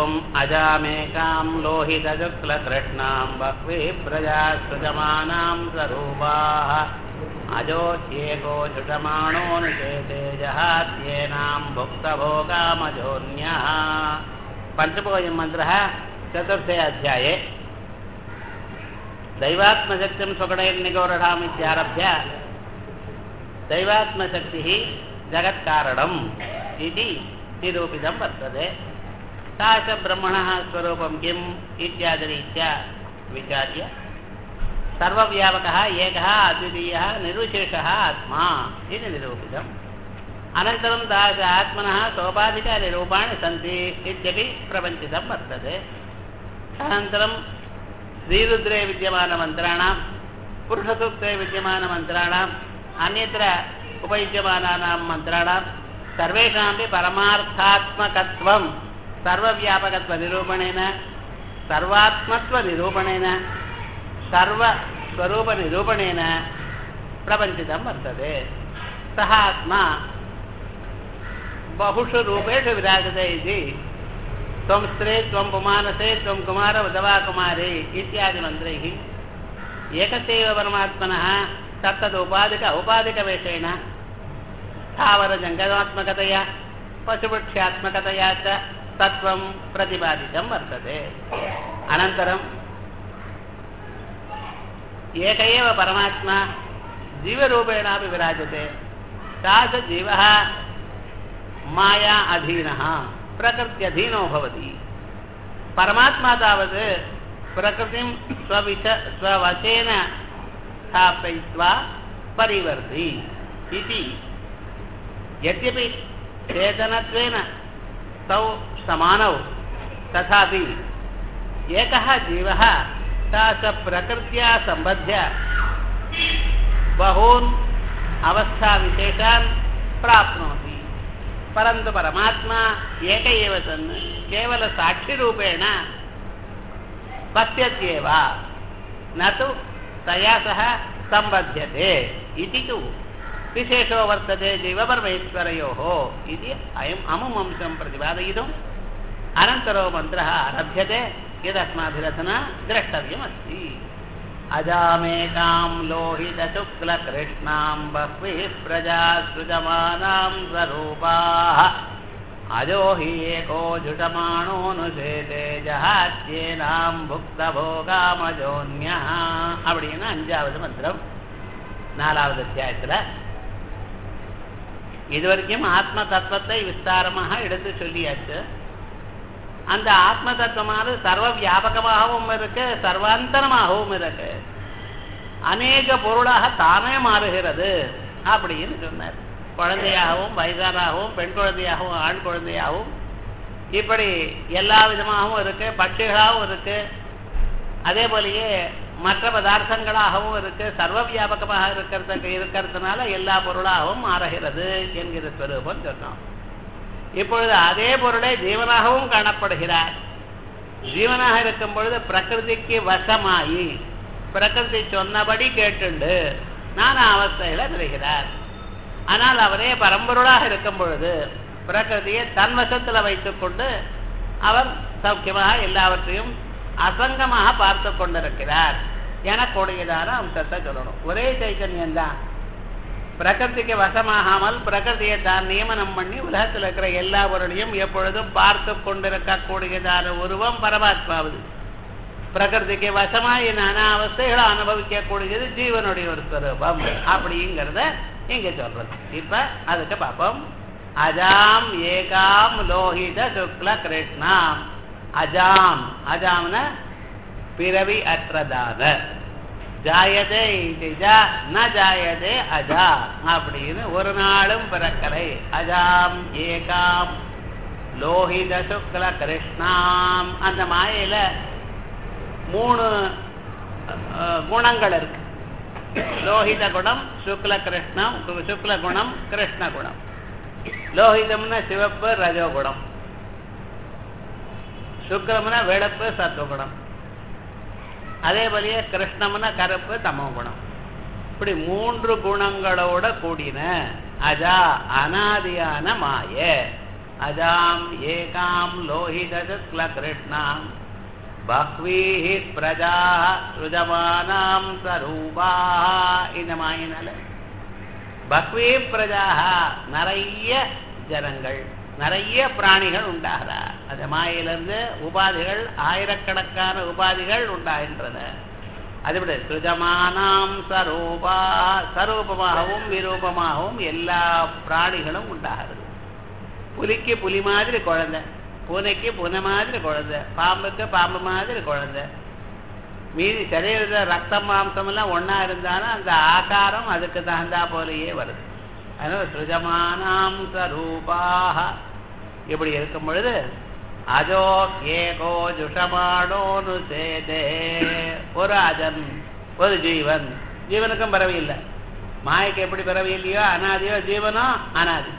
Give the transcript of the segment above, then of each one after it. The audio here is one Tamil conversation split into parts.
ஓம் அஜாமேகாம் லோஹிதசுக்லகிருஷ்ணாம் பக்வி பிரஜா சுஜமானாம் ஸ்வரூபாः अजोत्येको जुषमाणोऽनुशेते जहात्येनाम् भुक्तभोगामजोऽन्यः पञ्चमोऽयं मन्त्रः चतुर्थे अध्याये दैवात्मशक्तिं स्वगणैर्निगौरढाम् इत्यारभ्य दैवात्मशक्तिः जगत्कारणम् इति निरूपितं वर्तते सा च ब्रह्मणः स्वरूपं किम् इत्यादिरीत्या विचार्य सर्वव्यापकः एकः अद्वितीयः निर्विशेषः आत्मा इति निरूपितम् अनन्तरं तादृश आत्मनः सोपाधिकनिरूपाणि सन्ति इत्यपि प्रपञ्चितं वर्तते अनन्तरं श्रीरुद्रे विद्यमानमन्त्राणां पुरुषसूक्ते विद्यमानमन्त्राणाम् अन्यत्र उपयुज्यमानानां मन्त्राणां सर्वेषामपि परमार्थात्मकत्वं सर्वव्यापकत्वनिरूपणेन सर्वात्मत्वनिरूपणेन सर्वस्वरूपनिरूपणेन प्रपञ्चितं वर्तते सः आत्मा बहुषु रूपेषु विराजते इति त्वं स्त्रे त्वं पुमानसे त्वं कुमार उदवा कुमारी इत्यादिमन्त्रैः एकस्यैव परमात्मनः तत्तदुपाधिक औपाधिकवेषेण स्थावरजङ्गमात्मकतया पशुपक्ष्यात्मकतया च तत्त्वं प्रतिपादितं वर्तते अनन्तरं एक एव परमात्मा जीवरूपेणापि विराजते सः च जीवः माया अधीनः प्रकृत्यधीनो भवति परमात्मा तावत् प्रकृतिं स्वविश स्ववशेन स्थापयित्वा परिवर्ति इति यद्यपि चेतनत्वेन तौ समानौ तथापि एकः जीवः सा च प्रकृत्या सम्बध्य बहून् अवस्थाविशेषान् प्राप्नोति परन्तु परमात्मा एक एव सन् केवलसाक्षिरूपेण पश्यत्येव न तु तया सह सम्बध्यते इति तु विशेषो वर्तते जीवपरमेश्वरयोः इति अयम् अमुम् अंशं प्रतिपादयितुम् अनन्तरो मन्त्रः आरभ्यते यदस्माभिरधना द्रष्टव्यमस्ति अजामेकां लोहितशुक्लकृष्णां बह्वीः प्रजा सृजमानां स्वरूपाः अजो हि एको जुटमाणोऽनुशेते ஜஹாத்யேனாம் புக்தபோகாமஜோன்யா அப்படின்னு அஞ்சாவது மந்திரம் நாலாவது அத்தியாயத்தில் இதுவரைக்கும் ஆத்ம தத்துவத்தை விஸ்தாரமாக எடுத்து சொல்லியாச்சு அந்த ஆத்ம தத்துவமானது சர்வ வியாபகமாகவும் இருக்கு சர்வாந்தரமாகவும் இருக்கு அநேக பொருளாக தானே மாறுகிறது அப்படின்னு சொன்னார் குழந்தையாகவும் வயதானாகவும் பெண் குழந்தையாகவும் ஆண் குழந்தையாகவும் இப்படி எல்லா விதமாகவும் இருக்கு பட்சிகளாகவும் இருக்கு அதே போலயே மற்ற பதார்த்தங்களாகவும் இருக்கு சர்வ வியாபகமாக இருக்கிறதுக்கு இருக்கிறதுனால எல்லா பொருளாகவும் மாறுகிறது என்கிற ஸ்வரூபம் சொன்னோம் இப்பொழுது அதே பொருளை ஜீவனாகவும் காணப்படுகிறார் ஜீவனாக இருக்கும் பொழுது பிரகிருதிக்கு வசமாயி பிரகிருதி சொன்னபடி கேட்டுண்டு நானா அவஸ்தையில வருகிறார் ஆனால் அவரே பரம்பொருளாக இருக்கும் பொழுது பிரகிருதியை தன் வசத்தில் வைத்துக்கொண்டு அவர் சௌக்கியமாக எல்லாவற்றையும் அசங்கமாக பார்த்து கொண்டிருக்கிறார் எனக்கூடியதான அம்சத்தை சொல்லணும் ஒரே சைத்தன்யம் தான் பிரகிருதிக்கு வசமாகாமல் பிரகிருதியை தான் நியமனம் பண்ணி உலகத்தில் இருக்கிற எல்லா பொருளையும் எப்பொழுதும் பார்த்து கொண்டிருக்கக்கூடியதான உருவம் பரமாத்மாவது பிரகிருதிக்கு வசமாய் நானா அவஸ்தைகளை அனுபவிக்கக்கூடியது ஜீவனுடைய ஒரு ஸ்வரூபம் அப்படிங்கிறத இங்க சொல்றது இப்ப அதுக்கு பார்ப்போம் அஜாம் ஏகாம் லோஹித சுக்ல கிருஷ்ணாம் அஜாம் அஜாம்ன பிறவி அற்றதான ஜாயதே இஜா ந ஜாயதே அஜா அப்படின்னு ஒரு நாளும் பிறக்கலை அஜாம் ஏகாம் லோஹித சுக்ல கிருஷ்ணாம் அந்த மாயையில மூணு குணங்கள் இருக்கு லோஹித குணம் சுக்ல கிருஷ்ணம் சுக்ல குணம் கிருஷ்ண குணம் லோஹிதம்னா சிவப்பு ரஜோகுணம் சுக்ரம்னா வெளுப்பு சத்துவகுணம் அதே போலயே கிருஷ்ணம்னா கருப்பு தமோ குணம் இப்படி மூன்று குணங்களோட கூடின அஜா அனாதியான மாய அஜாம் ஏகாம் லோஹித சுக்ல கிருஷ்ணாம் பக்வீஹ பிரஜா சுஜமானாம் சரூபா இந்த மாயினால பக்வே பிரஜாக நிறைய ஜனங்கள் நிறைய பிராணிகள் உண்டாகிறா அந்த மாயிலிருந்து உபாதிகள் ஆயிரக்கணக்கான உபாதிகள் உண்டாகின்றன அதுபடி சுஜமானாம் சரூபா சரூபமாகவும் விரூபமாகவும் எல்லா பிராணிகளும் உண்டாகிறது புலிக்கு புலி மாதிரி குழந்தை பூனைக்கு பூனை மாதிரி குழந்தை பாம்புக்கு பாம்பு மாதிரி குழந்தை மீதி சரீரத்தில் ரத்தம் மாம்சம் எல்லாம் ஒன்னா இருந்தாலும் அந்த ஆகாரம் அதுக்கு தகுந்தா போலயே வருது அதனால சுஜமானாம் சரூபாக இப்படி இருக்கும் பொழுது அஜோ ஏகோ ஜுஷமானோனு சேதே ஒரு அஜன் ஒரு ஜீவன் ஜீவனுக்கும் பிறவி இல்லை மாயைக்கு எப்படி பிறவி இல்லையோ அனாதியோ ஜீவனோ அனாதி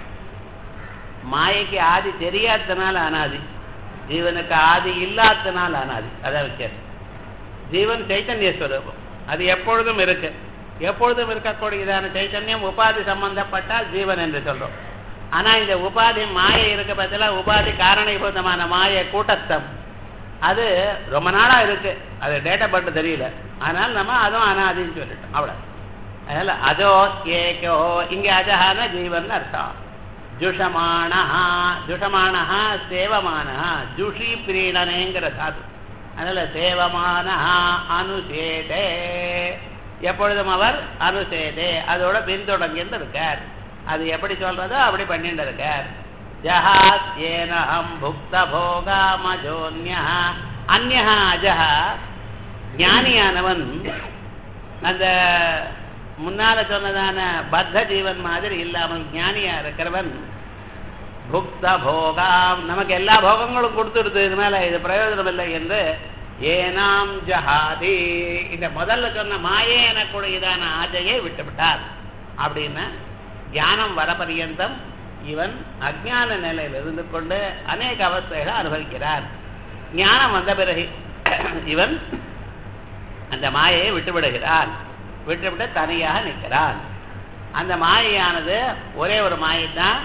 மாயைக்கு ஆதி தெரியாததுனால அனாதி ஜீவனுக்கு ஆதி இல்லாததுனால அனாதி அதான் வித்தியாசம் ஜீவன் சைத்தன்ய ஸ்வரூபம் அது எப்பொழுதும் இருக்கு எப்பொழுதும் இருக்கக்கூடியதான சைத்தன்யம் உபாதி சம்பந்தப்பட்டால் ஜீவன் என்று சொல்றோம் ஆனா இந்த உபாதி மாயை இருக்க பட்சத்தில் உபாதி காரணீபூதமான மாய கூட்டஸ்தம் அது ரொம்ப நாளா இருக்கு அது டேட்டா பட்டு தெரியல அதனால நம்ம அதுவும் அனாதின்னு சொல்லிட்டோம் அவ்வளவு அதனால அதோ கேக்கோ இங்க அஜஹான ஜீவன் அர்த்தம் ஜுஷமானஹா ஜுஷமானஹா சேவமானஹா ஜுஷி பிரீணனேங்கிற சாது அதனால சேவமானஹா அனுசேதே எப்பொழுதும் அவர் அனுசேதே அதோட பின்தொடங்கிட்டு இருக்கார் அது எப்படி சொல்றதோ அப்படி பண்ணிட்டு இருக்கார் ஜஹாத் ஏனஹம் புக்த போகாமஜோன்யா அந்யா அஜஹா ஞானியானவன் அந்த முன்னால சொன்னதான பத்த ஜீவன் மாதிரி இல்லாமல் ஞானியா இருக்கிறவன் புக்த போகாம் நமக்கு எல்லா போகங்களும் கொடுத்துடுது இதனால இது பிரயோஜனம் இல்லை என்று ஏனாம் ஜஹாதி இந்த முதல்ல சொன்ன மாயே எனக்குடையதான ஆஜையை விட்டுவிட்டார் அப்படின்னா ஞானம் வர பரியந்தம் இவன் அஜான நிலையில் இருந்து கொண்டு அநேக அவஸ்தைகளை அனுபவிக்கிறார் ஞானம் வந்த பிறகு இவன் அந்த மாயையை விட்டுவிடுகிறான் விட்டுவிட்டு தனியாக நிற்கிறான் அந்த மாயையானது ஒரே ஒரு மாயை தான்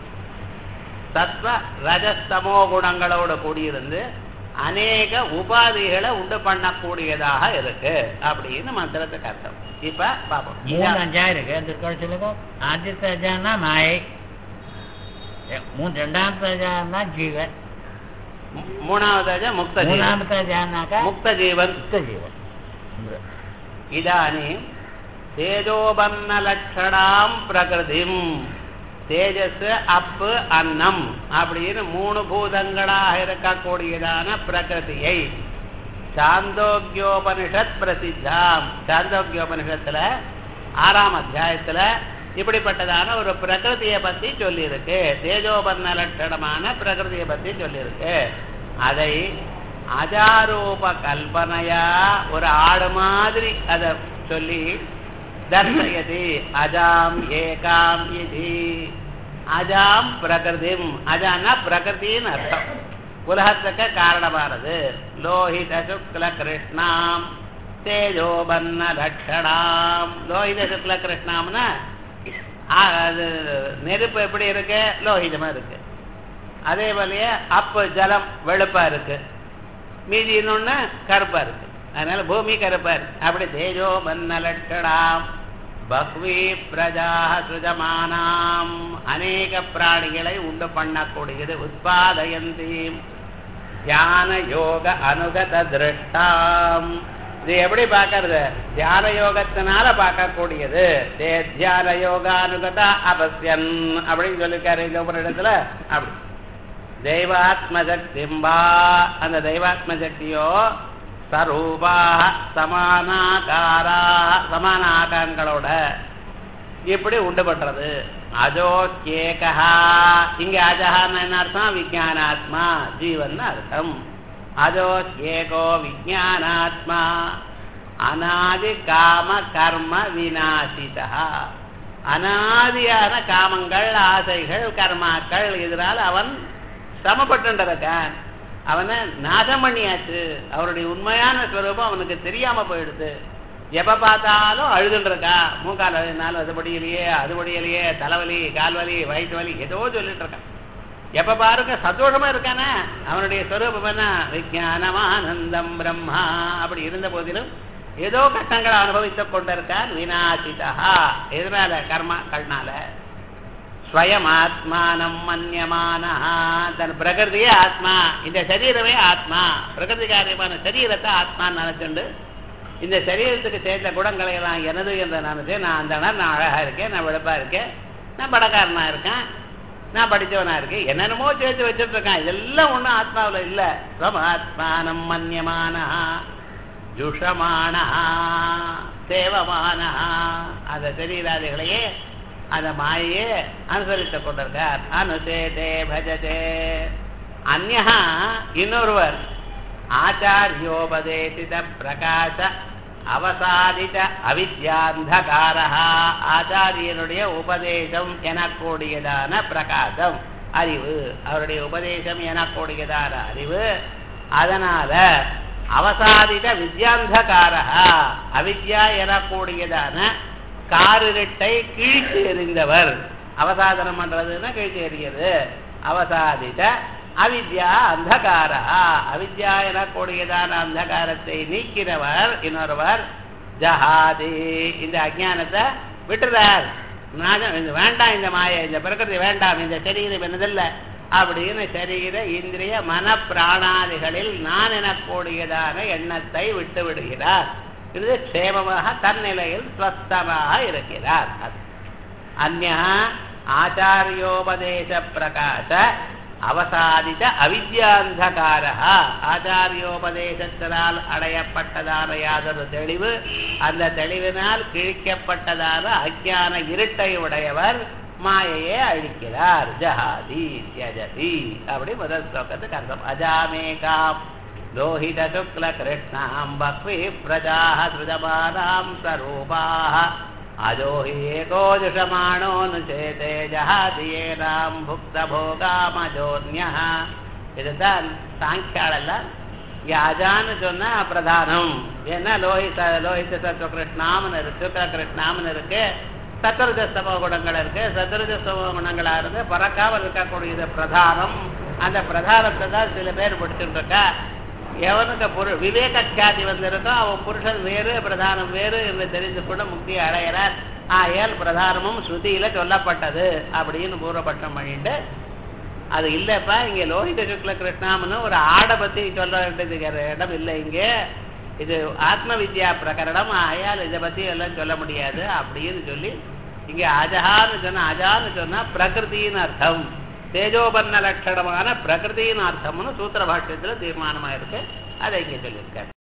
சத்வ ரஜஸ்தமோ குணங்களோடு கூடியிருந்து அநேக உபாதிகளை உண்டு பண்ணக்கூடியதாக இருக்கு அப்படின்னு மந்திரத்துக்கு அர்த்தம் இப்ப பாப்போம் மூணு அஞ்சா இருக்கு அந்த இருக்கோட சொல்லுங்க ஆദ്യത്തെ அஜான்னா மாயை மூணு ரெண்டாமത്തെ அஜான்னா ஜீவன் மூ- மூணாவது அஜ முக்த ஜீவன் மூணாமത്തെ அஜான்னாக்கா முக்த ஜீவன் முக்த ஜீவன் இதானீம் தேஜோபன்னலட்சணாம் பிரகிருதிம் தேஜஸ் அப்பு அன்னம் அப்படின்னு மூணு பூதங்களாக இருக்கக்கூடியதான பிரகிருதியை சாந்தோக்கியோபனிஷத் பிரசித்தாம் சாந்தோக்கியோபனிஷத்துல ஆறாம் அத்தியாயத்துல இப்படிப்பட்டதான ஒரு பிரகிருதியை பத்தி சொல்லியிருக்கு தேஜோபன்ன லட்சணமான பிரகிருதியை பத்தி சொல்லியிருக்கு அதை அஜாரூப கல்பனையா ஒரு ஆடு மாதிரி அதை சொல்லி தர்சயதி அஜாம் ஏகாம் இது அஜாம் பிரகிருதிம் அஜான்னா பிரகிருத்தின்னு அர்த்தம் உலகத்துக்கு காரணமானது லோஹித சுக்ல கிருஷ்ணாம் தேஜோபன்ன லட்சணாம் லோஹித சுக்ல கிருஷ்ணாம்னா ஆ, அது நெருப்பு எப்படி இருக்கு லோஹிதமா இருக்கு அதே போலயே அப்பு ஜலம் வெளுப்பா இருக்கு மீதி இன்னொன்னு கருப்பா இருக்கு அதனால பூமி கருப்பா இருக்கு அப்படி தேஜோ பன்ன லட்சணாம் பக்வி பிரஜா சுஜமானாம் அநேக பிராணிகளை உண்டு பண்ணக்கூடியது உத்பாதயந்தி தியான யோக அனுகத திருஷ்டாம் இது எப்படி பார்க்கறது தியான யோகத்தினால பார்க்கக்கூடியது தே தியான யோக அனுகத அபஸ்யன் அப்படின்னு சொல்லியிருக்காரு இந்த ஒரு இடத்துல அப்படி தெய்வாத்ம சக்திம்பா அந்த தெய்வாத்ம சக்தியோ சரூபா சமானாகாரா சமான ஆகாரங்களோட இப்படி உண்டு பண்றது அஜோ கேகா இங்க அஜஹான்னு என்ன அர்த்தம் விஜயானாத்மா ஜீவன் அர்த்தம் அஜோ ஏகோ விஜயானாத்மா அநாதி காம கர்ம விநாசிதா அனாதியான காமங்கள் ஆசைகள் கர்மாக்கள் இதனால் அவன் சிரமப்பட்டுருக்கான் அவனை நாசம் பண்ணியாச்சு அவருடைய உண்மையான ஸ்வரூபம் அவனுக்கு தெரியாம போயிடுது எப்ப பார்த்தாலும் அழுதுன்னு இருக்கான் மூக்கால் அழுதினாலும் அது படியலையே அது படியலையே தலைவலி கால்வலி வயிற்று வலி ஏதோ சொல்லிட்டு இருக்கான் எப்ப பாருங்க சந்தோஷமா இருக்கானே அவனுடைய ஸ்வரூபம் என்ன விஜயானமானந்தம் பிரம்மா அப்படி இருந்த போதிலும் ஏதோ கஷ்டங்களை அனுபவித்துக் கொண்டிருக்கான் வினாசிதா எதனால கர்மாக்கள்னால ஸ்வயம் ஆத்மானம் மன்யமான தன் பிரகிருதியே ஆத்மா இந்த சரீரமே ஆத்மா பிரகிருதி காரியமான சரீரத்தை ஆத்மான்னு நினைச்சுண்டு இந்த சரீரத்துக்கு சேர்ந்த குணங்களை எல்லாம் எனது என்று நினைச்சு நான் அந்த நான் அழகா இருக்கேன் நான் வெளுப்பா இருக்கேன் நான் படக்காரனா இருக்கேன் நான் படித்தவனா இருக்கேன் என்னென்னமோ சேர்த்து வச்சுட்டு இருக்கேன் இதெல்லாம் ஒன்றும் ஆத்மாவில் இல்லை ஸ்வமாத்மானம் மன்யமான ஜுஷமான சேவமான அந்த சரீராதிகளையே அந்த மாயையே அனுசரித்துக் கொண்டிருக்கார் அனுசேதே பஜதே அந்நா இன்னொருவர் ஆச்சாரியோபதேசித பிரகாச அவசாதித அவித்யாந்தகார ஆச்சாரியனுடைய உபதேசம் எனக்கூடியதான பிரகாசம் அறிவு அவருடைய உபதேசம் எனக்கூடியதான அறிவு அதனால அவசாதித வித்யாந்தகார அவித்யா எனக்கூடியதான காரிருட்டை கிழித்து எறிந்தவர் அவசாதனம் பண்றதுன்னா கிழித்து எறிகிறது அவசாதித அவித்யா அந்தகாரா அவித்யா எனக்கூடியதான அந்தகாரத்தை நீக்கிறவர் இன்னொருவர் ஜஹாதி இந்த அஜானத்தை விட்டுறார் நாகம் இது வேண்டாம் இந்த மாய இந்த பிரகிருதி வேண்டாம் இந்த சரீரம் என்னதில்லை அப்படின்னு சரீர இந்திரிய மன பிராணாதிகளில் நான் எனக்கூடியதான எண்ணத்தை விட்டு விடுகிறார் இது க்ஷேமமாக தன்னிலையில் ஸ்வஸ்தமாக இருக்கிறார் அந்நா ஆச்சாரியோபதேச பிரகாச அவசாதித்த அவித்யாந்தகார ஆச்சாரியோபதேசத்தினால் அடையப்பட்டதான யாதொரு தெளிவு அந்த தெளிவினால் கிழிக்கப்பட்டதான அஜான இருட்டை உடையவர் மாயையே அழிக்கிறார் ஜஹாதி தியஜதி அப்படி முதல் ஸ்லோகத்துக்கு அர்த்தம் அஜாமேகாம் லோஹித சுக்ல கிருஷ்ணாம் பக்வி பிரஜாः சுஜமானாம் ஸ்வரூபாः அஜோஹி ஏகோஜுஷமானோனுச்சேதே ஜஹாதியேனாம் புக்த போகாமஜோன்யः இதுதான் சாங்கியாளெல்லாம் இங்கே அஜான்னு சொன்னா பிரதானம் ஏன்னா லோஹித லோஹித சத்வ கிருஷ்ணாமன் இருக்கு சுக்ல கிருஷ்ணாமன் இருக்கு சத்துருஜஸ்தமோ குணங்கள் இருக்கு சத்துருஜஸ்தமோ குணங்களா இருந்து பறக்காமல் இருக்கக்கூடியது பிரதானம் அந்த பிரதானத்தை தான் சில பேர் பிடிச்சிட்டு இருக்கா எவனுக்கு புரு விவேக கியாதி வந்திருக்கோ அவன் புருஷன் வேறு பிரதானம் வேறு என்று தெரிந்து கொண்டு முக்தியை அடைகிறார் ஆயால் பிரதானமும் ஸ்ருதியில சொல்லப்பட்டது அப்படின்னு பூர்வபட்சம் பண்ணிட்டு அது இல்லப்பா இங்க லோஹித சுக்ல கிருஷ்ணாமன்னு ஒரு ஆடை பத்தி சொல்ல வேண்டியது இடம் இல்லை இங்கே இது ஆத்ம வித்யா பிரகரணம் ஆயால் இதை பத்தி எல்லாம் சொல்ல முடியாது அப்படின்னு சொல்லி இங்க அஜஹான்னு சொன்னா அஜான்னு சொன்னா பிரகிருதின்னு அர்த்தம் தேஜோபன்ன லட்சணமான பிரகிருதியின் அர்த்தம்னு சூத்திர பாஷ்யத்துல தீர்மானமா இருக்கு அதை இங்க சொல்லியிருக்காரு